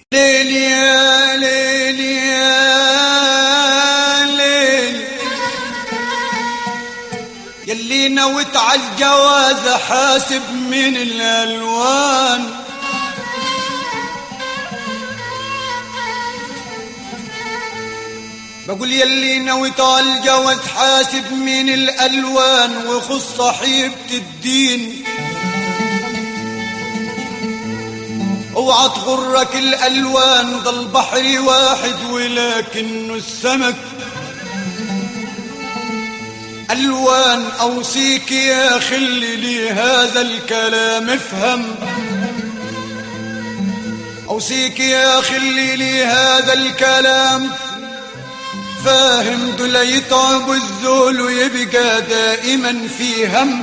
ليل يا ليل يا ليل يلي نويت على الجواز حاسب من الالوان بقول يلي نويت على الجواز حاسب من الالوان وخص صحيبة الدين اوعى تغرك الالوان ده البحر واحد ولكنه السمك الوان اوصيك يا خلي لي هذا الكلام افهم اوصيك يا خلي لي هذا الكلام فاهم دول يتعب الذول ويبقى دائما في هم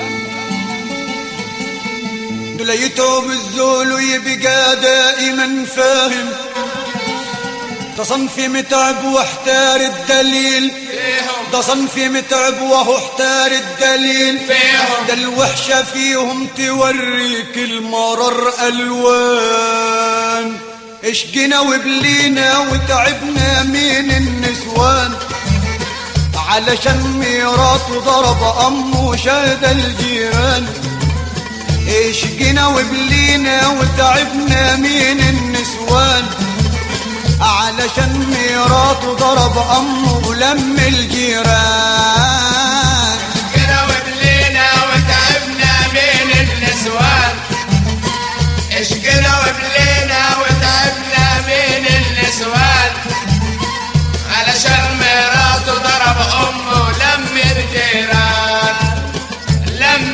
دول يتعب الذول ويبقى دائما فاهم ده صنفي متعب واحتار الدليل ده صنفي متعب وهو احتار الدليل ده الوحشة فيهم توريك المرر ألوان اشقنا وبلينا وتعبنا من النسوان علشان ميراث ضرب أمه شهد الجيران اشقنا وبلينا وتعبنا من النسوان علشان ميراث ضرب أمه ولم الجيران كده وبلينا وتعبنا من النسوان ايش كده وبلينا وتعبنا من النسوان علشان مراته ضرب امه لم الجيران لم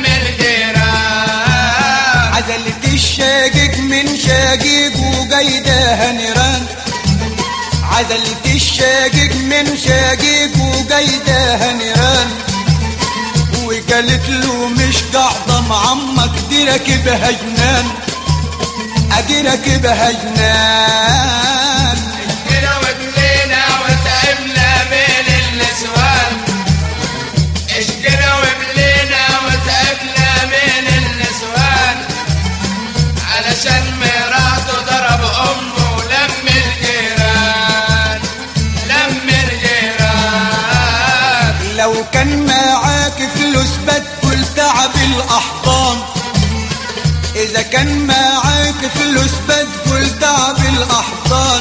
الجيران عزلت الشاقق من شاقق وقيدها نيران عزلت الشاقق من شاقق وقيدها نيران وقالت له مش قاعدة معمك دي راكبها جنان ادي راكبها جنان كده وبلينا وتعبنا من النسوان ايش كده وبلينا وتعبنا من النسوان علشان مراته ضرب امه لم الجيران لم الجيران لو كان معاك فلوس بتقول تعب الاحضان اذا كان معاك فلوس بتقول تعب الاحضان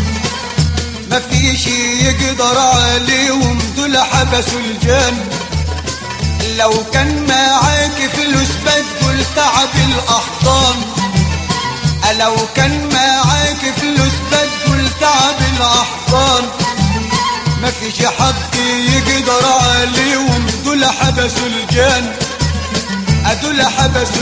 ما فيش يقدر عليهم دول حبسوا الجان لو كان معاك فلوس بتقول تعب الاحضان لو كان معاك فلوس بتقول تعب الاحضان ما فيش حد يقدر عليهم دول حبسوا الجان دول حبسوا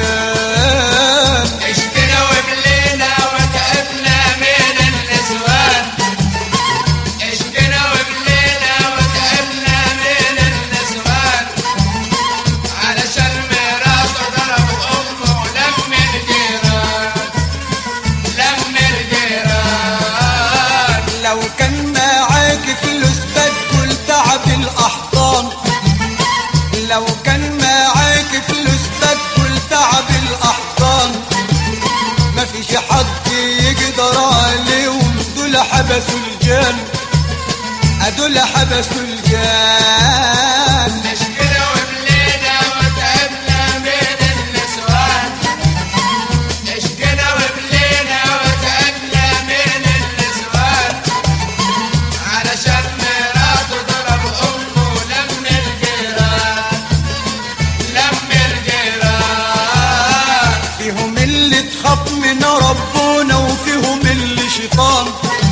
الجان ايش كده وبلينا وتعبنا من النسوان ايش كده وبلينا وتعبنا من النسوان علشان مراته ضرب امه لم الجيران لم الجيران لو كان معاك فلوس بتقول تعب الاحضان لو كان معاك فلوس بتقول تعب الاحضان ما فيش حد يقدر عليهم دول حبسوا الجان دول حبسوا الجان ايش كده وبلينا وتعبنا من النسوان ايش كده وبلينا وتعبنا من النسوان علشان مراته ضرب امه لم الجيران لم الجيران فيهم اللي تخاف من ربنا وفيهم اللي شيطان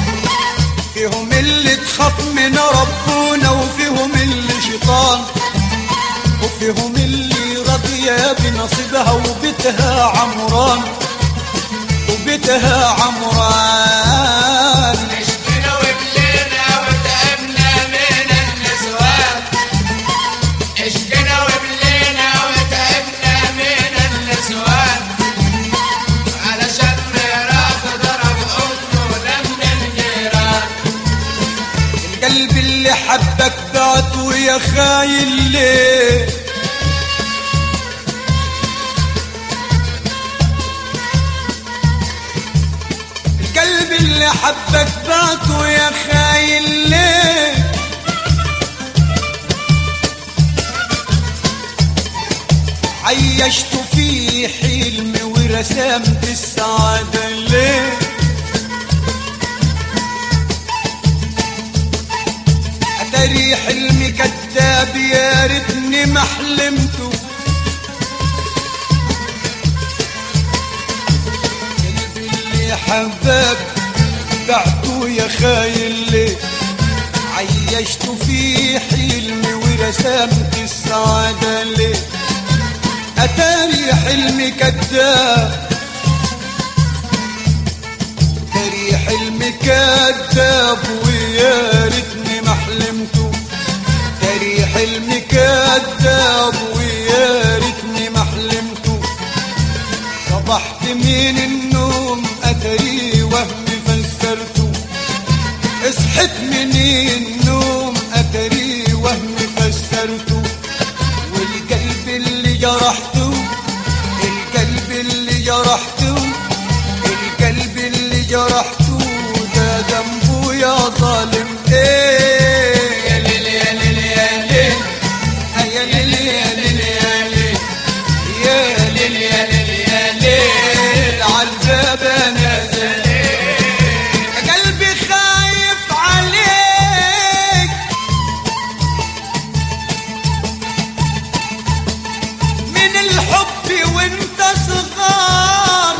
فيهم اللي تخاف من ربنا وفيهم اللي شيطان وفيهم اللي راضية بنصيبها وبيتها عمران وبيتها عمران ايش كده وبلينا وتعبنا من النسوان ايش كده وبلينا وتعبنا من النسوان علشان مراته ضرب امه لم الجيران القلب اللي حبك بعته يا خاين ليه حبك بعته يا خاين ليه عيشت في حلم ورسمت السعادة ليه أدري حلمي كذاب يا ريتني ما حلمته قلبي اللي حبك بعته يا خاين ليه عيشت في حلمي ورسمت السعادة ليه أتاري حلمي كذاب تاري حلمي كذاب ويا ريتني ما حلمته تاري حلمي كذاب ويا ريتني ما حلمته صبحت من النوم أتاري وهمي فسرته اصحت من النوم أتاري وهمي فسرته والقلب اللي جرحته القلب اللي جرحته القلب اللي جرحته ده ذنبه يا ظالم ايه يا ليل يا ليل يا ليل يا ليل يا ليل يا ليل يا ليل يا ليل يا ليل عالباب انا زليل قلبي خايف عليك من الحب وانت صغار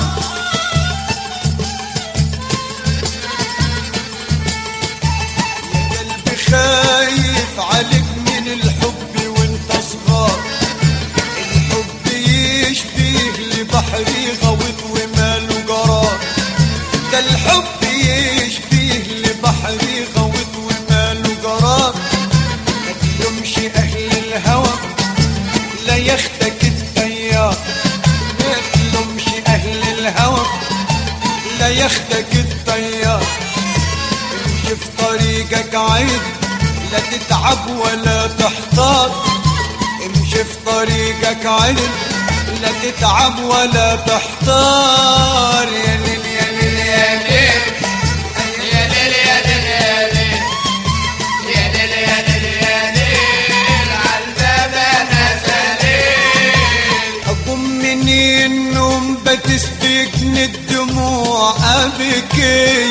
يا قلبي خايف عليك من الحب وانت صغار الحب يشبه لبحري غوط وماله قرار ده الحب يشبه لبحري غوط وماله قرار ما تلومش اهل الهوى لا يختك التيار ما تلومش اهل الهوى لا يختك التيار امشي في طريقك عيد لا تتعب ولا تحتار امشي في طريقك عيد لا تتعب ولا تحتار يا ليل يا ليل يا ليل يا ليل يا ليل يا ليل يا ليل يا ليل يا ليل عالباب انا زليل أقوم من النوم بتسبقني الدموع أبكي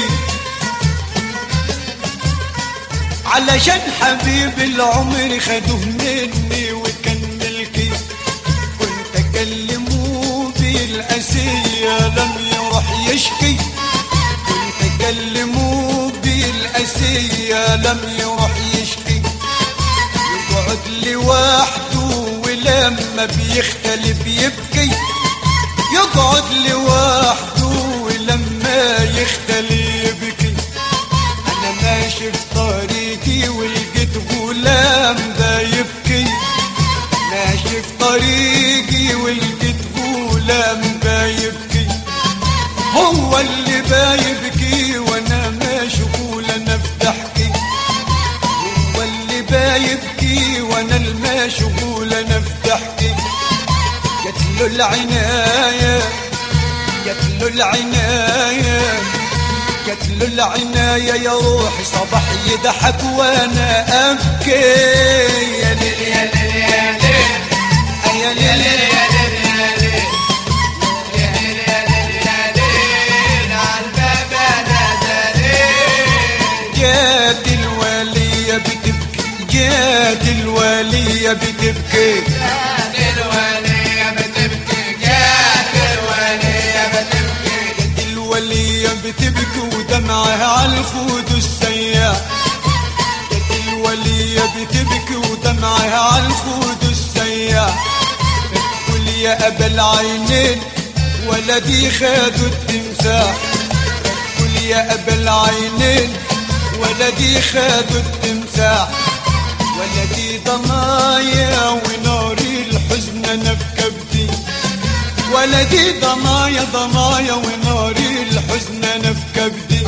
علشان حبيب العمر خدوه مني وكان ملكي كنت أكلمه بالأسية لم يروح يشكي كنت أكلمه بالأسية لم يروح يشكي يقعد لوحده ولما بيختلف يبكي يقعد لوحده ولما يختلي يبكي انا ماشي في طريقي ولقيت غلام ده يبكي ماشي في طريقي ولقيت غلام ده يبكي هو اللي بايبكي وانا مشغول انا بضحكي هو اللي بايبكي وانا المشغول انا في ضحكي جت له العناية جت له العناية جت له العناية يا روحي صباح يضحك وانا ابكي يا ليل يا ليل يا ليل يا يا ليل ليل يا ليل يا ليل يا ليل يا ليل يا ليل عالباب انا زليل جات الولية بتبكي جات الولية بتبكي جات الولية بتبكي جات الولية بتبكي جات الولية بتبكي ودمعها على الخدود السياح جات الولية بتبكي ودمعها على الخدود السياح بتقول يا أبا العينين ولدي خدوا التمساح بتقول يا أبا العينين ولدي خدوا التمساح ولدي ضنايا وناري الحزن انا في كبدي ولدي ضنايا ضنايا وناري الحزن انا في كبدي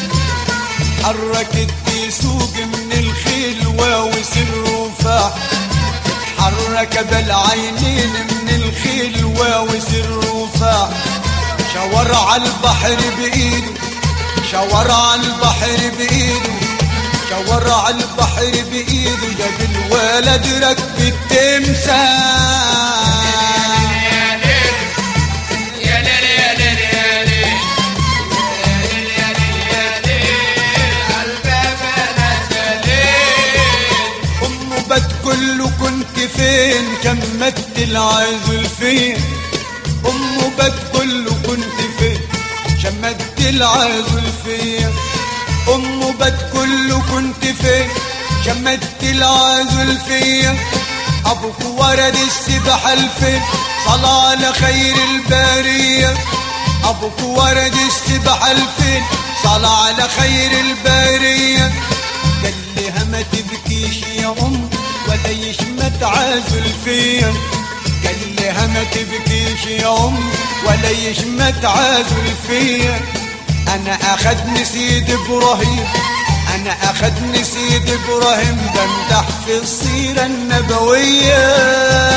حركت سوق من الخلوة وسر وفاح حرك بالعينين من الخلوة وسر وفاح شاور على البحر بإيده شاور على البحر بايده شاور على البحر بايده جاب الولد ركب التمثال يا ليل يا ليل يا ليل يا ليل يا ليل يا ليل عالباب نزلت أم بات كله كنت فين كمت العزل فين أم بات كله كنت فين شمت العزل فين أم بات كله كنت فين شمت العزل فين أبوك ورد السبحة الفين صلى على خير البرية أبوك ورد السبحة الفين صلى على خير البرية قال لها ما تبكيش يا ام ولا يشمت عازل فيا قال لها ما تبكيش يا ام ولا يشمت عازل فيا انا اخدني سيد ابراهيم انا اخدني سيد ابراهيم بمدح في السيره النبويه